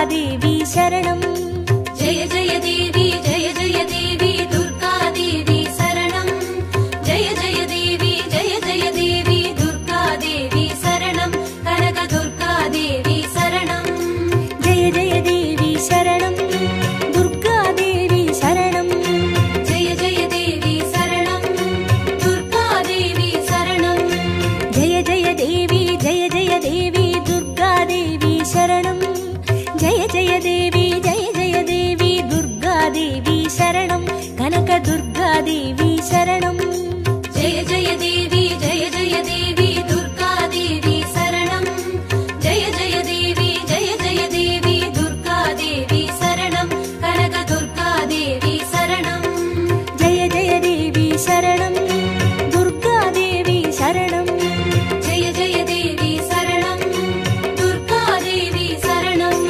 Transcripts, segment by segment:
தேவி சரணம் जय जय देवी जय जय देवी दुर्गा देवी शरणं जय जय देवी जय जय देवी दुर्गा देवी शरणं कनक दुर्गा देवी शरणं ஜெய ஜெய தேவி சரணம் துர்கா தேவி சரணம் जय जय देवी शरणं दुर्गा देवी शरणं ஜெய ஜெய தேவி ஜெய ஜெய தேவி துர்கா தேவி சரணம் ஜெய ஜெய தேவி ஜெய ஜெய தேவி துர்கா தேவி சரணம் கனக துர்கா தேவி சரணம் जय जय देवी जय जय देवी दुर्गा देवी शरणं जय जय देवी जय जय देवी दुर्गा देवी शरणं कनक दुर्गा देवी शरणं ஜெய ஜெய தேவி சரணம் துர்கா தேவி சரணம் जय जय देवी शरणं दुर्गा देवी शरणम्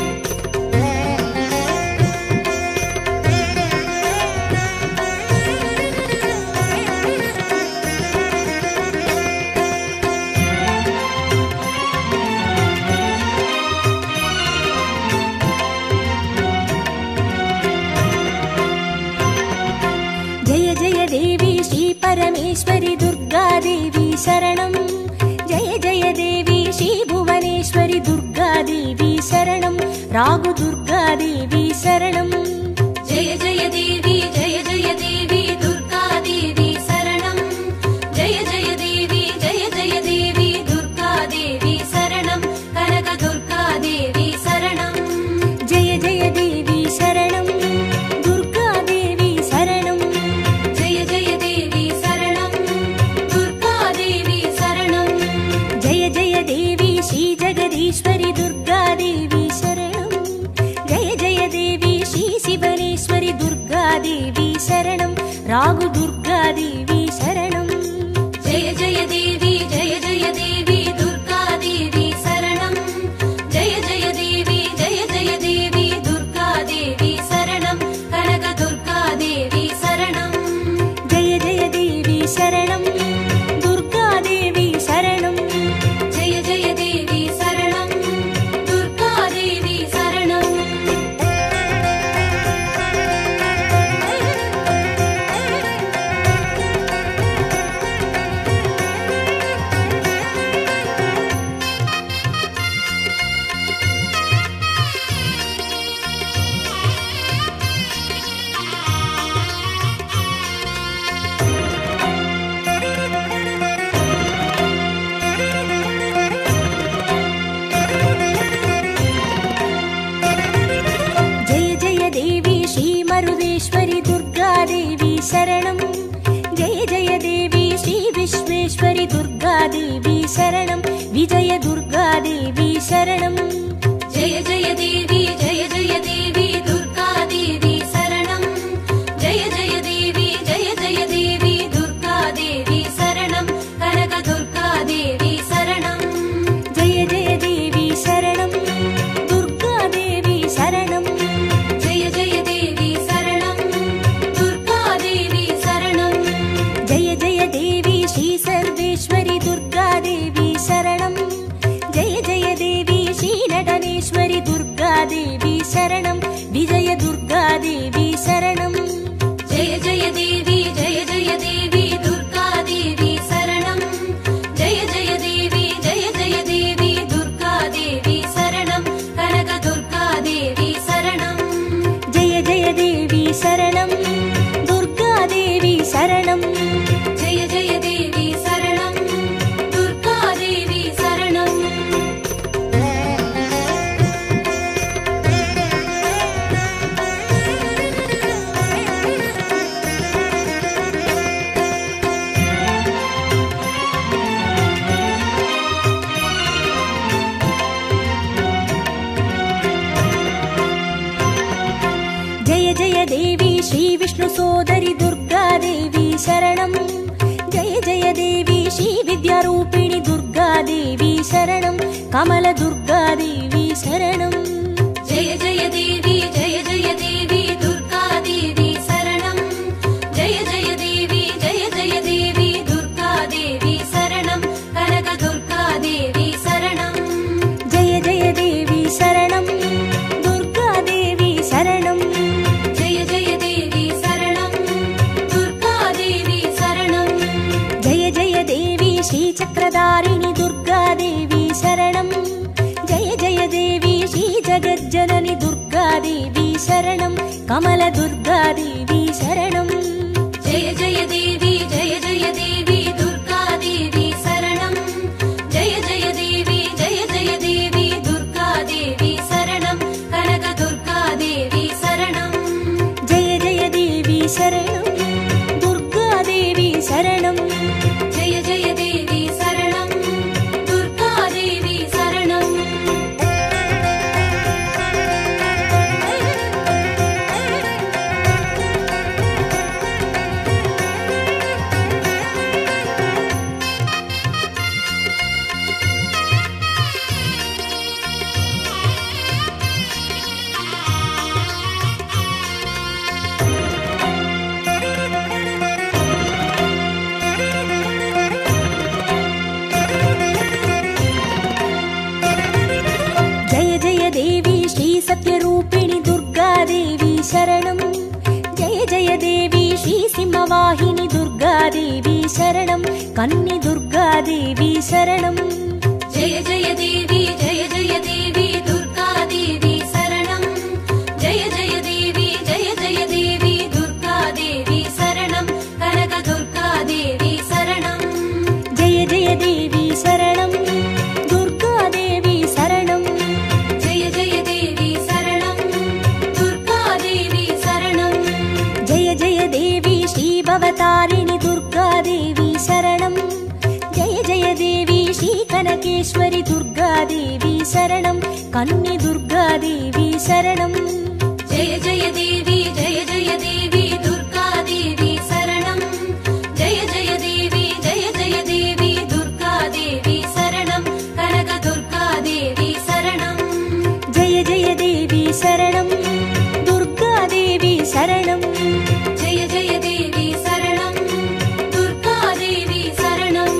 जय जय देवी श्री परमेश्वरि दुर्गा देवी शरणं जय जय देवी श्री भुवनेश्वरि दुर्गा देवी शरणं राघु दुर्गा देवी शरणं जय जय देवी जय जय देवी दुर्गा देवी शरणं जय जय देवी जय जय देवी दुर्गा देवी शरणं कनक दुर्गा देवी शरणं जय जय देवी शरणं दुर्गा देवी शरणं जय जय देवी शरणं दुर्गा देवी शरणं जय जय देवी श्री जगदीश्वरि दुर्गा देवी शरणं जय जय देवी श्री शिवनेश्वरि दुर्गा देवी शरणं राघु दुर्गा देवी शरणं जय जय देवी जय जय देवी दुर्गा देवी शरणं जय जय देवी जय जय देवी दुर्गा देवी शरणं कनक दुर्गा देवी शरणं जय जय देवी शरणं दुर्गा देवी शरणं जय जय देवी शरणं दुर्गा देवी शरणम् जय जय देवी श्रीमरुदेश्वरि दुर्गा देवी शरणं जय जय देवी श्री विश्वेश्वरि दुर्गा देवी शरणं विजय दुर्गा देवी शरणं जय जय देवी जय जय देवी दुर्गा देवी शरणं जय जय देवी जय जय देवी दुर्गा देवी शरणं कनक दुर्गा देवी शरणं जय जय देवी शरणं दुर्गा देवी शरणं जय जय देवी शरणं दुर्गा देवी शरणं जय जय देवी श्री सर्वेश्वरि दुर्गा देवी शरणं जय जय देवी श्री नटनेश्वरि दुर्गा देवी शरणं विजय दुर्गा देवी शरणं जय जय देवी जय जय देवी दुर्गा देवी शरणं जय जय देवी जय जय देवी दुर्गा देवी शरणं कनक दुर्गा देवी शरणं जय जय देवी शरणं दुर्गा देवी शरणं जय जय देवी शरणं दुर्गा देवी शरणम् जय जय देवी श्री विष्णु सोदरि दुर्गा देवी शरणं जय जय देवी श्री विद्यारूपिणि दुर्गा देवी शरणं कमल दुर्गा देवी शरणं जय जय देवी जय जय देवी दुर्गा देवी शरणं जय जय देवी जय जय देवी दुर्गा देवी शरणं कनक दुर्गा देवी शरणं जय जय देवी शरणं शरणं कमलदुर्गादेवी शरणम् जय जय देवी जय जय देवी दुर्गा देवी शरणम् जय जय देवी जय जय देवी दुर्गा देवी शरणम् कनक दुर्गा देवी शरणम् जय जय देवी शरणं दुर्गादेवी शरणम् जय जय देवी शरणम् दुर्गा देवी शरणम् जय जय देवी श्रीसत्यरूपिणि दुर्गादेवी शरणम् जय जय देवी श्रीसिंहवाहिनि दुर्गादेवी शरणं कन्नि दुर्गादेवी शरणम् जय जय देवी जय जय देवी दुर्गा देवी शरणम् जय जय देवी जय जय देवी दुर्गा देवी शरणम् कनक दुर्गा देवी शरणम् जय जय देवी शरणं दुर्गादेवी शरणम् जय जय देवी शरणम् दुर्गा देवी शरणम् जय जय देवी श्रीभवतारिणि दुर्गादेवी शरणम् जय जय देवी श्रीकनकेश्वरि दुर्गादेवी शरणं कन्नि दुर्गादेवी शरणम् जय जय देवी जय जय देवी दुर्गा देवी शरणम् जय जय देवी जय जय देवी दुर्गा देवी शरणम् कनक दुर्गा देवी शरणम् जय जय देवी शरणं दुर्गादेवी शरणम् जय जय देवी शरणम् दुर्गा देवी शरणम्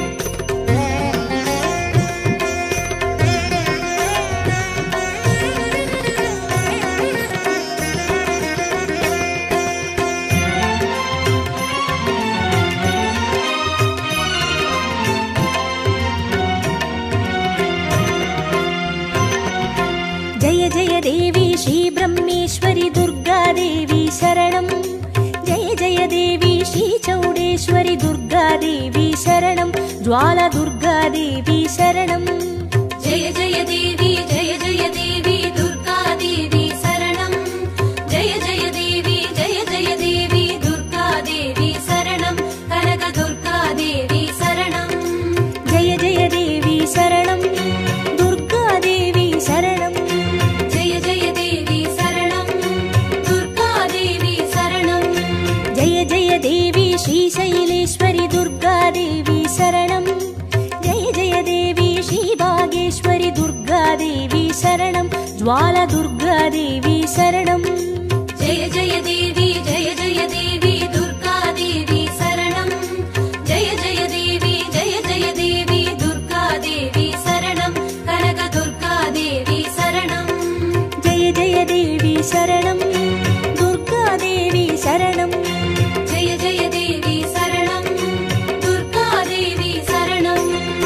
जय जय देवी श्रीब्रह्मेश्वरि दुर्गादेवी शरणम् जय जय देवी श्रीचौडेश्वरि दुर्गादेवी शरणं ज्वालदुर्गादेवी शरणम् जय जय देवी जय जय देवी दुर्गा देवी शरणम् जय जय देवी जय जय देवी दुर्गा देवी शरणम् कनक दुर्गा देवी शरणम् जय जय देवी शरणं दुर्गादेवी शरणम् जय जय देवी शरणम् दुर्गा देवी शरणम् जय जय देवी श्रीशैलेश्वरि दुर्गादेवी शरणम् जय जय देवी श्रीभागेश्वरि दुर्गादेवी शरणं ज्वालदुर्गादेवी शरणम् जय जय देवी जय जय देवी दुर्गा देवी शरणम् जय जय देवी जय जय देवी दुर्गा देवी शरणम् कनक दुर्गा देवी शरणम् जय जय देवी शरणं दुर्गादेवी शरणम् जय जय देवी शरणम् दुर्गा देवी शरणम्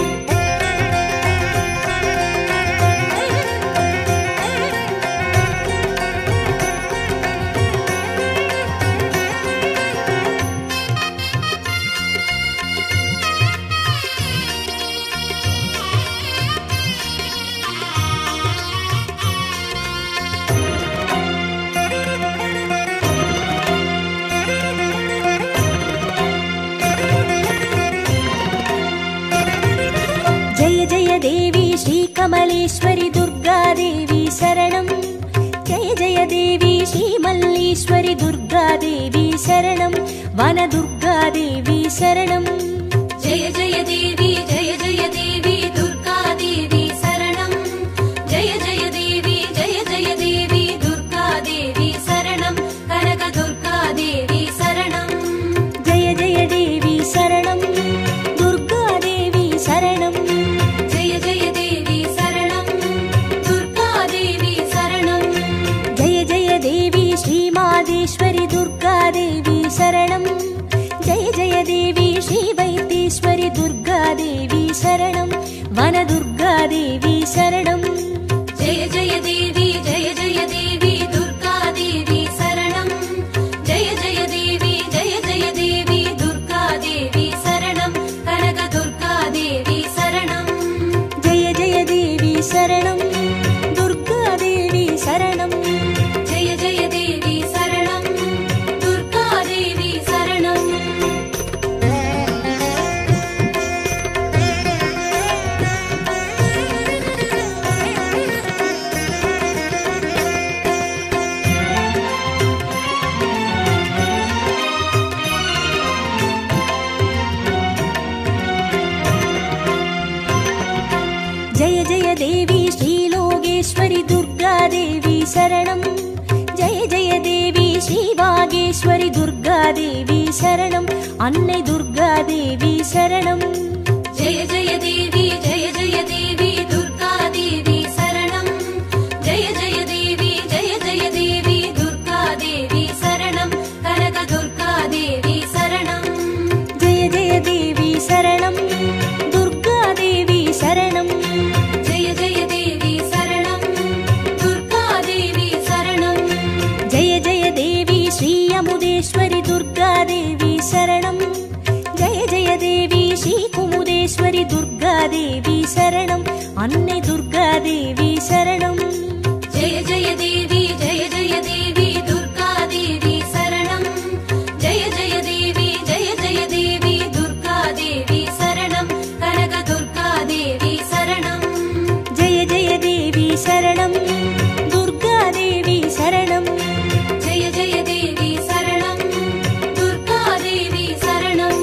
जय जय देवी श्रीकमलेश्वरि दुर्गादेवी शरणम् जय जय देवी श्रीमल्लीश्वरि दुर्गादेवी शरणं वनदुर्गादेवी शरणम् जय जय देवी जय जय देवी दुर्गा देवी शरणम् जय जय देवी जय जय देवी दुर्गा देवी शरणम् कनक दुर्गा देवी शरणम् जय जय देवी शरणं दुर्गादेवी शरणम् जय जय देवी शरणम् दुर्गा देवी शरणम् जय जय देवी श्रीमादेश्वरि दुर्गादेवी शरणम् जय जय देवी श्रीवैद्येश्वरि दुर्गादेवी शरणं वनदुर्गादेवी शरणम् जय जय देवी जय जय देवी दुर्गा சரணம் ஜெய ஜெய தேவி ஸ்ரீ வாகேஸ்வரி துர்கா தேவி சரணம் அன்னை துர்கா தேவி சரணம் ஜெய ஜெய தேவி ஜெய ஜெய தேவி துர்கா தேவி சரணம் ஜெய ஜெய தேவி ஜெய ஜெய தேவி துர்கா தேவி சரணம் கனக துர்கா தேவி சரணம் ஜெய ஜெய தேவி சரணம் துர்கா தேவி சரணம் ஜெய ஜெய தேவி சரணம் துர்கா தேவி சரணம் ஜெய ஜெய தேவி ஸ்ரீ அமுதேஸ்வரி துர்கா தேவி சரணம் ஜெய ஜெய தேவி ஸ்ரீ குமுதேஸ்வரி துர்கா தேவி சரணம் அன்னை துர்கா தேவி சரணம் ஜெய ஜெய தேவி ஜெய ஜெய தேவி துர்கா தேவி சரணம் ஜெய ஜெய தேவி ஜெய ஜெய தேவி துர்கா தேவி சரணம் கனக துர்கா தேவி சரணம் ஜெய ஜெய தேவி சரணம் துர்கா தேவி சரணம் ஜெய ஜெய தேவி சரணம் துர்கா தேவி சரணம்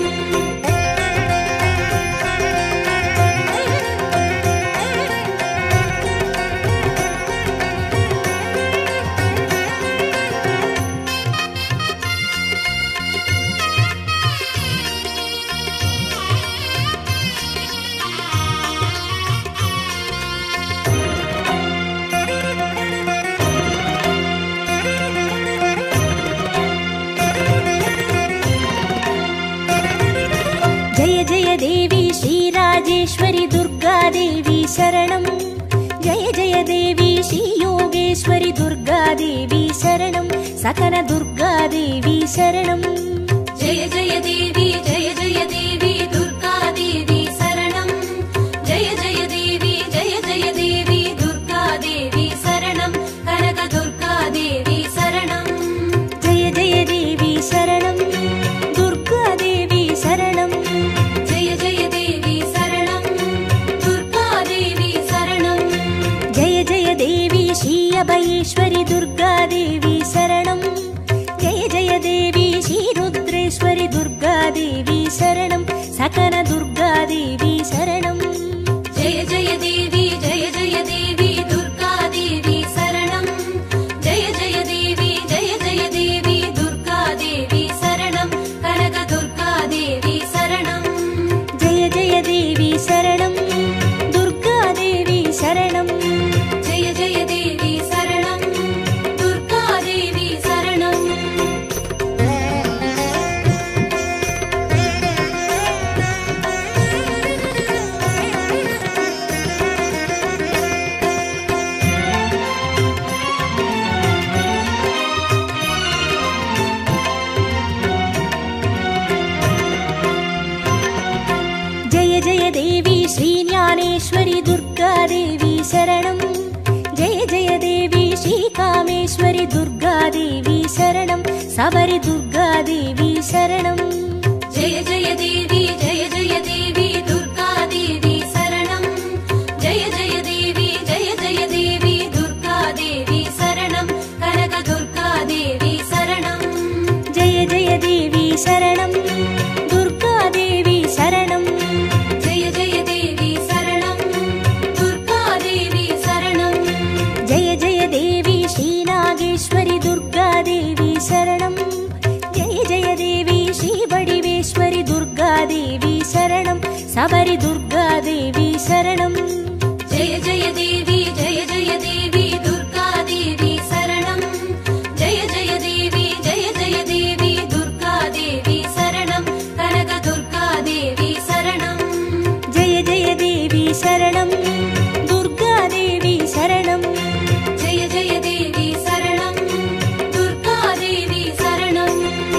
ஜெய ஜெய தேவி ஸ்ரீராஜேஸ்வரி துர்கா தேவி சரணம் ஜெய ஜெய தேவி ஸ்ரீ யோகேஸ்வரி துர்கா தேவி சரணம் சகன துர்கா தேவி சரணம் ஜெய ஜெய தேவி ஜெய ஜெய தேவி துர்கா தேவி சரணம் ஜெய ஜெய தேவி ஜெய ஜெய தேவி துர்கா தேவி சரணம் கனக துர்கா தேவி சரணம் ஜெய ஜெய தேவி சரணம் துர்கா தேவி சரணம் ஜெய ஜெய தேவி சரணம் துர்கா தேவி சரணம் ஜெய ஜெய தேவி ஸ்ரீ அபயேஸ்வரி துர்கா தேவி சரணம் ஜெய ஜெய தேவி ஸ்ரீ ருத்ரேஸ்வரி துர்கா தேவி சரணம் சகன துர்கா தேவி சரணம் ஜெய ஜெய தேவி ஜெய ஜெய தேவி துர்கா தேவி சரணம் ஜெய ஜெய தேவி ஜெய ஜெய தேவி துர்கா தேவி சரணம் கனக துர்கா தேவி சரணம் ஜெய ஜெய தேவி சரணம் துர்கா தேவி சரணம் ஜெய ஜெய தேவி சரணம் துர்கா தேவி சரணம் ஜெய ஜெய தேவி ஸ்ரீ ஞானேஸ்வரி துர்கா தேவி சரணம் ஜெய ஜெய தேவி ஸ்ரீ காமேஸ்வரி துர்கா தேவி சரணம் சபரி துர்கா தேவி சரணம் ஜெய ஜெய தேவி ஜெய ஜெய தேவி துர்கா தேவி சரணம் ஜெய ஜெய தேவி ஜெய ஜெய தேவி துர்கா தேவி சரணம் கனக துர்கா தேவி சரணம் ஜெய ஜெய தேவி சரணம் துர்கா தேவி சரணம் ஜெய ஜெய தேவி சரணம் துர்கா தேவி சரணம் ஜெய ஜெய தேவி ஸ்ரீ நாகேஸ்வரி துர்கா தேவி சரணம் ஜெய ஜெய தேவி ஸ்ரீ வடிவேஸ்வரி துர்கா தேவி சரணம் சபரி துர்கா தேவி சரணம் ஜெய ஜெய தேவி ஜெய ஜெய தேவி துர்கா தேவி சரணம் ஜெய ஜெய தேவி ஜெய ஜெய தேவி துர்கா தேவி சரணம் கனக துர்கா தேவி சரணம் ஜெய ஜெய தேவி சரணம் துர்கா தேவி சரணம் ஜெய ஜெய தேவி சரணம் துர்கா தேவி சரணம்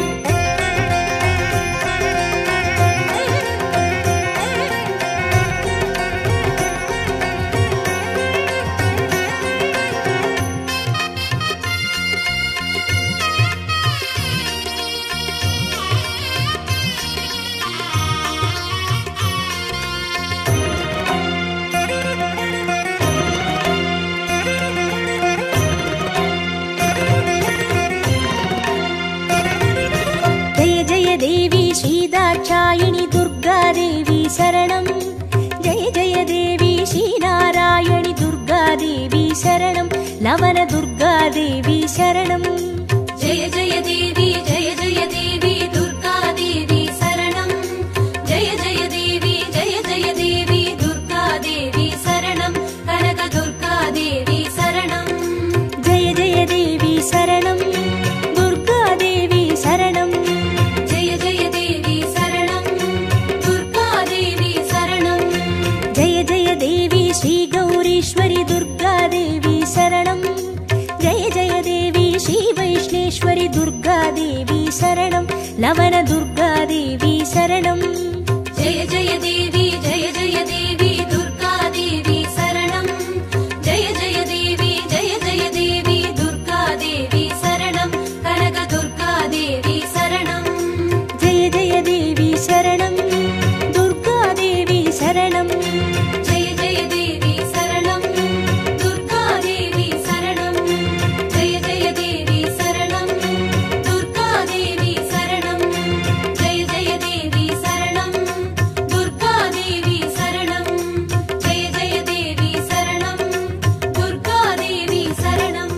ஜெய ஜெய தேவி ஸ்ரீதாட்சாயினி துர்கா தேவி சரணம் ஜெய ஜெய தேவி ஸ்ரீநாராயணி துர்கா देवी शरणं लवन दुर्गा देवी शरणम् जय जय देवी जय जय देवी दुर्गा देवी शरणम् जय जय देवी जय जय देवी दुर्गा देवी शरणम् कनक दुर्गा देवी शरणम् जय जय देवी शरणं दुर्गा देवी शरणम् जय जय देवी शरणम् दुर्गा देवी शरणम् जय जय देवी श्रीगौरीश्वरि दुर्गा देवी शरणम् जय जय देवी श्रीवैष्णेश्वरि दुर्गा देवी शरणं लवन दुर्गा देवी शरणम् जय जय देवी जय जय देवी दुर्गा देवी शरणम् जय जय देवी जय जय देवी दुर्गा देवी शरणम् कनक दुर्गा देवी शरणम् जय जय देवी शरणं दुर्गा देवी शरणम् जय जय देवी शरणम् दुर्गा देवी शरणम् जय जय देवी शरणम् दुर्गा देवी शरणम् जय जय देवी शरणम् दुर्गा देवी शरणम् जय जय देवी शरणम् दुर्गा देवी शरणम्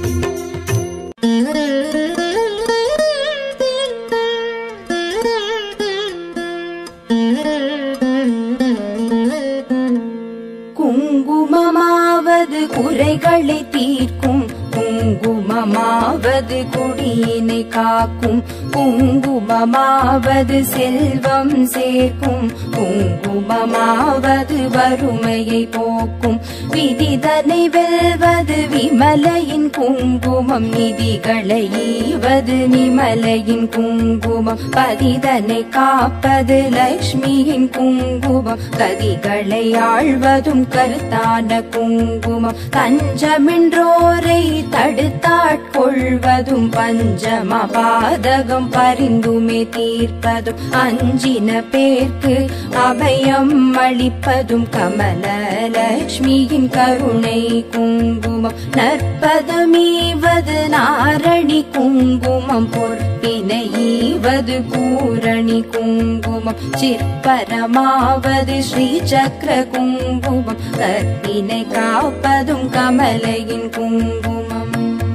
குங்குமமாவது குறைகளை தீர்க்கும் குங்குமமாவது குடியினை காக்கும் குங்குமமாவது செல்வம் சேர்க்கும் குங்குமமாவது வறுமையை போக்கும் விதிதனை வெல்வது விமலையின் குங்குமம் நிதிகளை ஈவது நிமலையின் குங்குமம் பதிதனை காப்பது லக்ஷ்மியின் குங்குமம் கதிகளை ஆழ்வதும் கருத்தான குங்குமம் தஞ்சமின்றோரை தடுத்தாட்கொள்வதும் பஞ்சம பாதகம் பரிந்துமே தீர்ப்பதும் அஞ்சின பேர்க்கு அபயம் அளிப்பதும் கமலலக்ஷ்மியின் கருணை குங்குமம் நற்பதமீவது நாரணி குங்குமம் பொற்பினை ஈவது பூரணி குங்குமம் சிற்பரமாவது ஸ்ரீ சக்கர குங்குமம் கற்பினை காப்பதும் கமலையின் குங்குமம்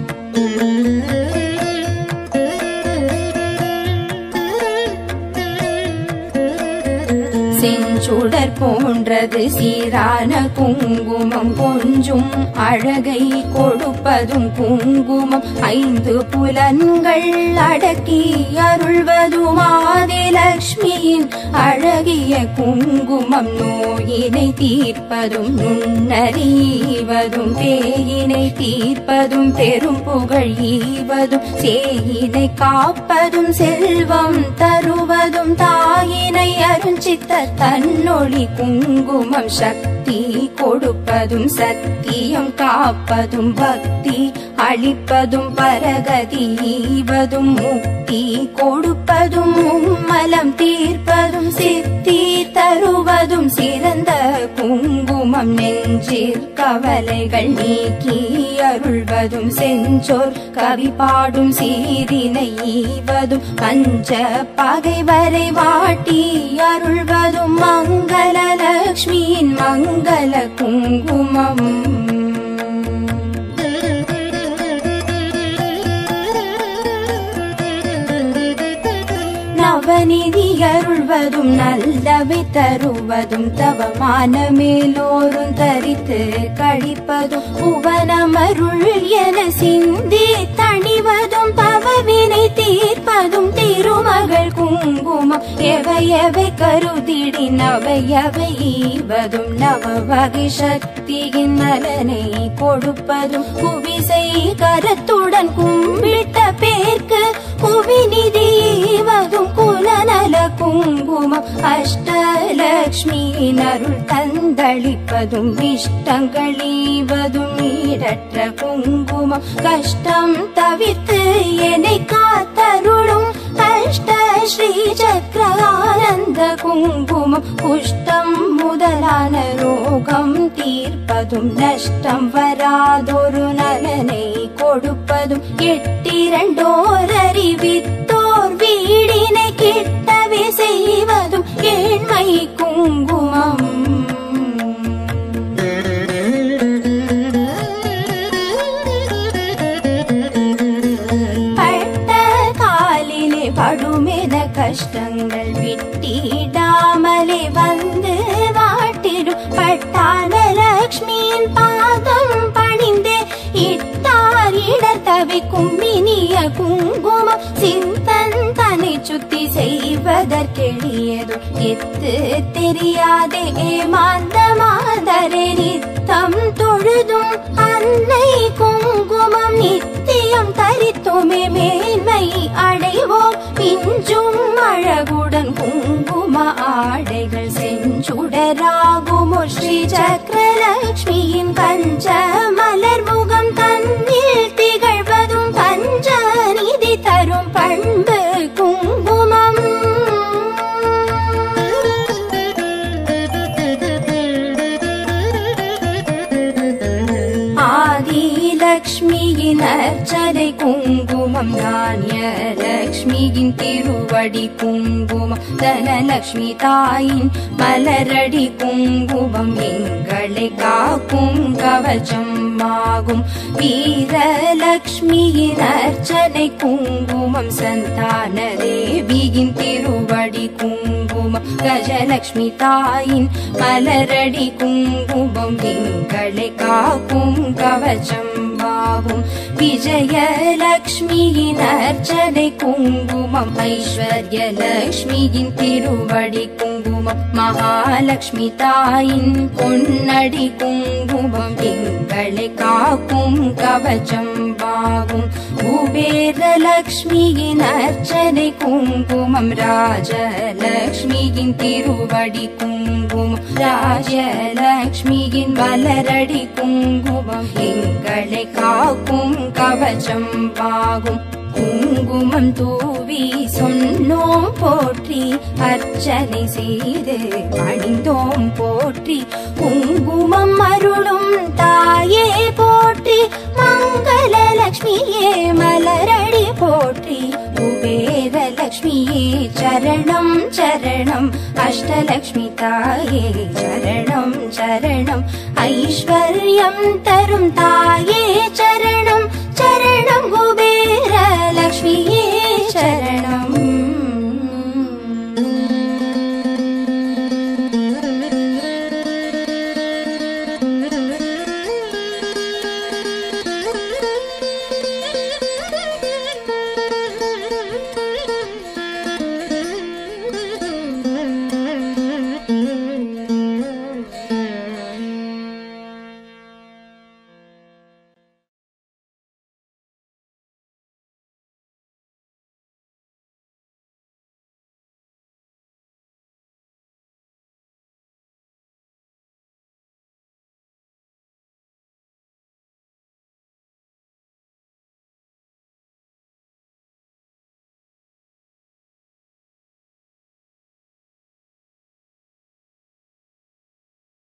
செஞ்சுடர் போன்றது சீரான குங்குமம் கொஞ்சும் அழகை கொடுப்பதும் குங்குமம் ஐந்து புலன்கள் அடக்கி அருள்வதும் ஆதிலக்ஷ்மியின் அழகிய குங்குமம் நோயினை தீர்ப்பதும் நுண்ணறிவதும் பேயினை தீர்ப்பதும் பெரும் புகழ் ஈவதும் சேயினை காப்பதும் செல்வம் தருவதும் தாயினை அருஞ்சித்த தன்னொளி குங்குமம் சக்தி கொடுப்பதும் சத்தியம் காப்பதும் பக்தி அளிப்பதும் பரகதி ஈவதும் முக்தி கொடுப்பதும் மும்மலம் தீர்ப்பதும் சித்தி தருவதும் சிறந்த குங்குமம் நெஞ்சில் கவலைகள் நீக்கி அருள்வதும் செஞ்சோர் கவி பாடும் சீரினை ஈவதும் பஞ்ச பகைவரை வாட்டி அருள்வதும் மங்கள லக்ஷ்மியின் மங்கள குங்குமம் நவநிதி அருள்வதும் நல்லவை தருவதும் தவமான மேலோரும் தரித்து கழிப்பதும் புவனமருள் என சிந்தி தணிவதும் பவவினை தீர்ப்பதும் திருமகள் குங்குமம் எவை எவை கருதிடி நவை எவை ஈவதும் நவ வகை சக்தியின் நலனை கொடுப்பதும் குவிசை கரத்துடன் கும்பிட்ட பேர்க்கு குவிநிதி ஈவதும் குலநல குங்குமம் அஷ்டலக்ஷ்மியின் அருள் தந்தளிப்பதும் இஷ்டங்கள் ஈவதும் ஈடற்ற குங்குமம் கஷ்டம் தவிர்த்து என்னை காத்தருளும் அஷ்ட ஸ்ரீ சக்கர ஆனந்த குங்குமம் குஷ்டம் முதலான ரோகம் தீர்ப்பதும் நஷ்டம் வராதொரு நலனை கொடுப்பதும் எட்டிரண்டோர் அறிவித்தோர் வீடினை கிட்டவே செய்வதும் ஏழ்மை குங்குமம் வருமென கஷ்டங்கள் விட்டிடாமலே வந்து வாட்டிடும் பட்டாள லக்ஷ்மியின் பாதம் பணிந்தே இட்டார் இடர் தவிக்கும் இனிய குங்குமம் சிந்தன் தன்னை சுத்தி செய்வதற்கெளியதும் எத்து தெரியாதே ஏமாந்த மாதரே நித்தம் தொழுதும் அன்னை குங்குமம் நித்தியம் தரித்துமே மேன்மை அடைவோம் பிஞ்சும் அழகுடன் குங்கும ஆடைகள் செஞ்சுடராகுமோ ஸ்ரீ சக்கரலட்சுமியின் கஞ்ச மலர் முகம் தன்னில் திகழ்வதும் பஞ்ச நிதி தரும் பண்பு குங்குமம் ஆதிலக்ஷ்மியின் அர்ச்சனை குங்குமம் தானிய லக்ஷ்மியின் திருவடி குங்குமம் தனலக்ஷ்மி தாயின் மலரடி குங்குமம் எங்களை காக்கும் கவச்சம் ஆகும் வீரலக்ஷ்மியின் அர்ச்சனை குங்குமம் சந்தான தேவியின் திருவடி குங்குமம் கஜலக்ஷ்மி தாயின் மலரடி குங்குமம் எங்களை காக்கும் கவச்சம் ஆகும் விஜயலக்ஷ்மியின் அர்ச்சனை குங்குமம் ஐஸ்வர்யலக்ஷ்மியின் திருவடி குங்குமம் மகாலட்சுமி தாயின் பொன்னடி குங்குமம் எங்களை காக்கும் கவச்சம் ஆகும் குபேரலக்ஷ்மியின் அர்ச்சனை குங்குமம் ராஜலக்ஷ்மியின் திருவடி குங்குமம் ராஜலக்ஷ்மியின் மலரடி குங்குமம் எங்களை காக்கும் கவச்சம் ஆகும் குங்குமம் தூவி சொன்னோம் போற்றி அர்ச்சனை செய்து பணிந்தோம் போற்றி குங்குமம் அருளும் தாயே போற்றி மங்கள லக்ஷ்மியே மலரடி போற்றி குபேர லக்ஷ்மியே சரணம் சரணம் அஷ்டலக்ஷ்மி தாயே சரணம் சரணம் ஐஸ்வர்யம் தரும் தாயே சரணம் சரணம் குபேர லக்ஷ்மியே சரணம்